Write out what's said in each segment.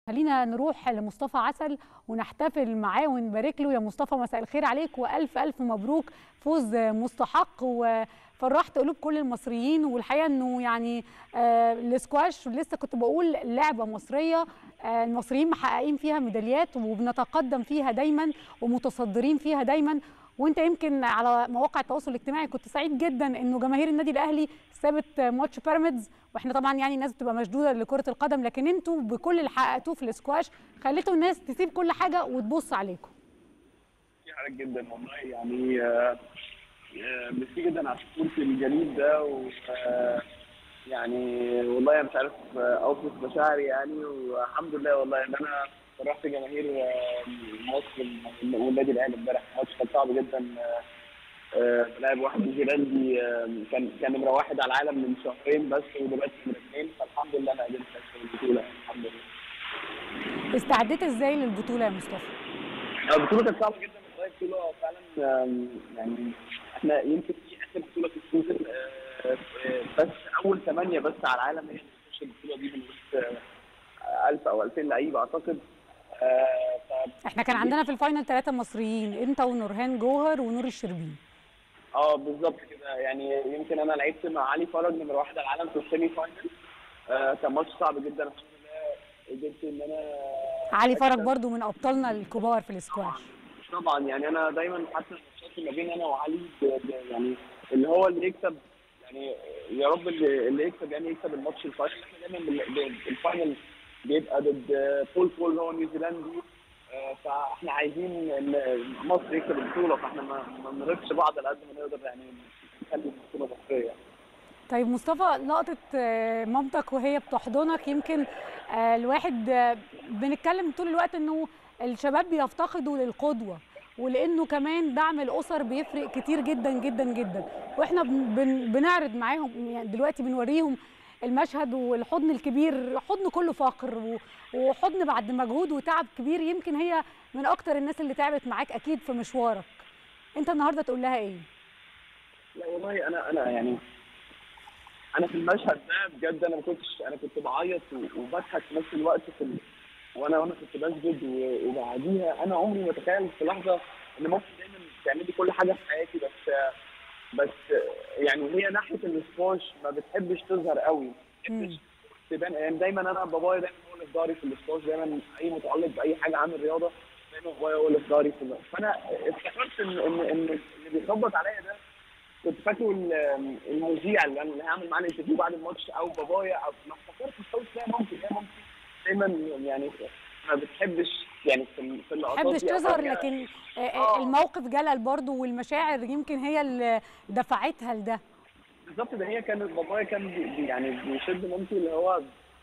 خلينا نروح لمصطفى عسل ونحتفل معاه ونبارك له يا مصطفى مساء الخير عليك والف الف مبروك فوز مستحق وفرحت قلوب كل المصريين والحقيقه انه يعني آه الاسكواش لسه كنت بقول لعبه مصريه آه المصريين محققين فيها ميداليات وبنتقدم فيها دايما ومتصدرين فيها دايما وانت يمكن على مواقع التواصل الاجتماعي كنت سعيد جدا انه جماهير النادي الاهلي سابت ماتش بيراميدز واحنا طبعا يعني الناس بتبقى مشدوده لكره القدم لكن انتوا بكل اللي حققتوه في الاسكواش خليتوا الناس تسيب كل حاجه وتبص عليكم في حاجات جدا والله يعني آه، آه، ميرسي جدا على السبورت الجميل ده و آه، يعني والله انا مش عارف آه، اوصف مشاعري يعني والحمد لله والله ان انا فرحت جماهير آه، مصر والنادي الاهلي امبارح الماتش كان صعب جدا آه، آه، لاعب واحد نيوزيلندي آه، كان كان نمره واحد على العالم من شهرين بس ودلوقتي نمره اثنين فالحمد لله انا قدرت اكسب البطوله الحمد لله استعديت ازاي للبطوله يا مصطفى البطوله كانت صعبه جدا والله بطوله فعلا آم، يعني احنا يمكن دي اخر بطوله في السيزون آه، آه، بس اول ثمانيه بس على العالم هي اللي بتخش البطوله دي من وسط آه، 1000 او 2000 لعيب اعتقد آه، ف- احنا كان عندنا في الفاينل ثلاثه مصريين انت ونورهان جوهر ونور الشربين اه بالظبط كده يعني يمكن انا لعبت مع علي فرج نمره واحد على العالم في السيمي فاينل آه، كان ماتش صعب جدا الحمد لله قدرت ان انا علي فرج أكسب. برضو من ابطالنا الكبار في الاسكواش طبعا يعني انا دايما حتى الماتشات اللي ما بين انا وعلي ب- ب- يعني اللي هو اللي يكسب يعني يا رب اللي, اللي يكسب يعني يكسب الماتش الفاينل احنا دايما بال- ب- الفاينل بيبقى ضد بول بول هو نيوزيلندي آه، فاحنا عايزين ان مصر يكسب البطوله فاحنا ما ما نركش بعض على قد ما نقدر يعني نخلي البطوله مصريه طيب مصطفى لقطة آه، مامتك وهي بتحضنك يمكن آه، الواحد آه، بنتكلم طول الوقت انه الشباب بيفتقدوا للقدوة ولانه كمان دعم الاسر بيفرق كتير جدا جدا جدا واحنا بن- بن- بنعرض معاهم يعني دلوقتي بنوريهم المشهد والحضن الكبير حضن كله فقر و- وحضن بعد مجهود وتعب كبير يمكن هي من اكتر الناس اللي تعبت معاك اكيد في مشوارك انت النهارده تقول لها ايه لا والله انا انا يعني انا في المشهد ده بجد انا ما كنتش انا كنت بعيط و- وبضحك في نفس الوقت في ال... وانا وانا كنت بسجد و- وبعديها انا عمري ما اتخيل في لحظه ان ممكن دايما تعملي كل حاجه في حياتي بس بس يعني هي ناحيه الاسكواش ما بتحبش تظهر قوي ما بتحبش تبان يعني دايما انا بابايا دايما هو اللي في ظهري في الاسكواش دايما اي متعلق باي حاجه عن الرياضه دايما بابايا هو اللي في ظهري في الوقت. فانا افتكرت ان ان ان اللي بيخبط عليا ده كنت فاكره ال- المذيع اللي انا اللي هعمل معاه الانترفيو بعد الماتش او بابايا او ما افتكرتش خالص لا ممكن لا ممكن دايما يعني ما بتحبش يعني في ال- في اللقطات تحبش دي أو تظهر حاجة. لكن آه، آه. الموقف جلل برضو والمشاعر يمكن هي اللي دفعتها لده بالظبط ده هي كانت بابايا كان بي بي- يعني بيشد مامتي اللي هو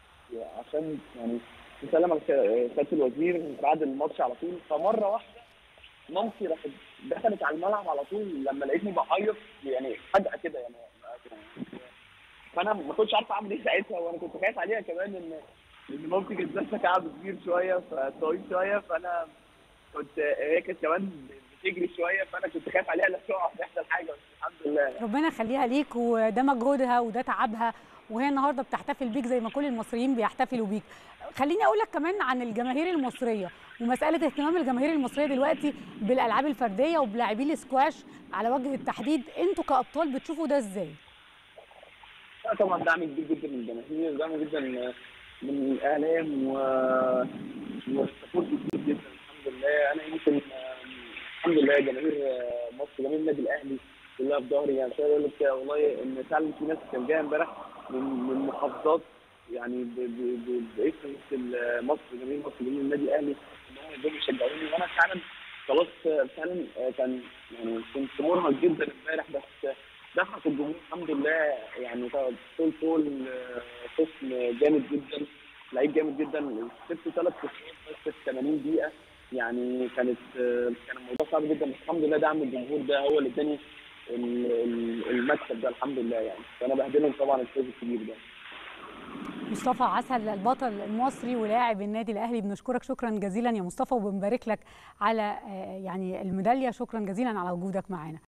عشان يعني تسلم على سياده الوزير بعد الماتش على طول فمره واحده مامتي راحت دخلت على الملعب على طول لما لقيتني بعيط يعني فجاه كده يعني فانا ما كنتش عارف اعمل ايه ساعتها وانا كنت خايف عليها كمان ان ان مامتي كانت لابسه كعب كبير شويه فطويل شويه فانا كنت هي كانت كمان بتجري شويه فانا كنت خايف عليها لا تقع تحصل حاجه بس الحمد لله ربنا يخليها ليك وده مجهودها وده تعبها وهي النهارده بتحتفل بيك زي ما كل المصريين بيحتفلوا بيك خليني اقول لك كمان عن الجماهير المصريه ومساله اهتمام الجماهير المصريه دلوقتي بالالعاب الفرديه وبلاعبي الاسكواش على وجه التحديد انتوا كابطال بتشوفوا ده ازاي لا طبعا دعم كبير جدا من الجماهير دعم جدا من الاعلام و وسبورت كبير جدا الحمد لله انا يمكن الحمد لله جماهير مصر جماهير النادي الاهلي كلها في ظهري يعني مش عايز اقول لك والله ان فعلا في ناس كان جايه امبارح من من محافظات يعني ب- ب- ب- باسم مثل مصر جماهير مصر جماهير النادي الاهلي ان هم يقدروا يشجعوني وانا فعلا خلاص فعلا كان يعني كنت مرهق جدا امبارح بس دفعة الجمهور الحمد لله يعني طول طول قسم جامد جدا لعيب جامد جدا سبت ثلاث كورسات بس في 80 دقيقة يعني كانت كان الموضوع صعب جدا بس الحمد لله دعم الجمهور ده هو اللي اداني ال- ال- المكسب ده الحمد لله يعني فانا بهدلهم طبعا الفوز الكبير ده مصطفى عسل البطل المصري ولاعب النادي الاهلي بنشكرك شكرا جزيلا يا مصطفى وبنبارك لك على آه، يعني الميداليه شكرا جزيلا على وجودك معانا